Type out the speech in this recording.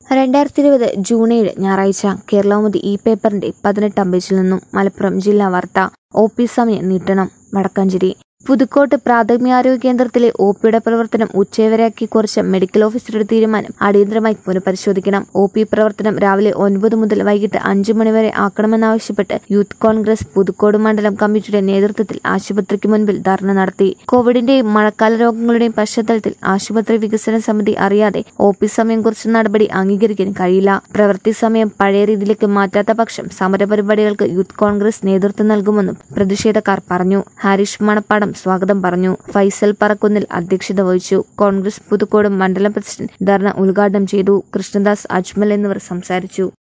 രണ്ടായിരത്തി ഇരുപത് ജൂൺ ഏഴ് ഞായറാഴ്ച കേരളൗമുദി ഈ പേപ്പറിന്റെ പതിനെട്ടാം പേജിൽ നിന്നും മലപ്പുറം ജില്ലാ വാർത്ത ഒ പി സമയം നീട്ടണം വടക്കാഞ്ചേരി പുതുക്കോട്ട് പ്രാഥമികാരോഗ്യ കേന്ദ്രത്തിലെ ഒ പിയുടെ പ്രവർത്തനം ഉച്ചവരെയാക്കി കുറച്ച് മെഡിക്കൽ ഓഫീസറുടെ തീരുമാനം അടിയന്തരമായി പുനഃപരിശോധിക്കണം ഒ പി പ്രവർത്തനം രാവിലെ ഒൻപത് മുതൽ വൈകിട്ട് അഞ്ചു മണിവരെ ആക്കണമെന്നാവശ്യപ്പെട്ട് യൂത്ത് കോൺഗ്രസ് പുതുക്കോട് മണ്ഡലം കമ്മിറ്റിയുടെ നേതൃത്വത്തിൽ ആശുപത്രിക്ക് മുൻപിൽ ധർണ നടത്തി കോവിഡിന്റെയും മഴക്കാല രോഗങ്ങളുടെയും പശ്ചാത്തലത്തിൽ ആശുപത്രി വികസന സമിതി അറിയാതെ ഒ പി സമയം കുറിച്ച നടപടി അംഗീകരിക്കാൻ കഴിയില്ല പ്രവൃത്തി സമയം പഴയ രീതിയിലേക്ക് മാറ്റാത്ത പക്ഷം സമരപരിപാടികൾക്ക് യൂത്ത് കോൺഗ്രസ് നേതൃത്വം നൽകുമെന്നും പ്രതിഷേധക്കാർ പറഞ്ഞു ഹാരിഷ് മണപ്പാടം സ്വാഗതം പറഞ്ഞു ഫൈസൽ പറക്കുന്നിൽ അധ്യക്ഷത വഹിച്ചു കോൺഗ്രസ് പുതുക്കോട് മണ്ഡലം പ്രസിഡന്റ് ധർണ ഉദ്ഘാടനം ചെയ്തു കൃഷ്ണദാസ് അജ്മൽ എന്നിവർ സംസാരിച്ചു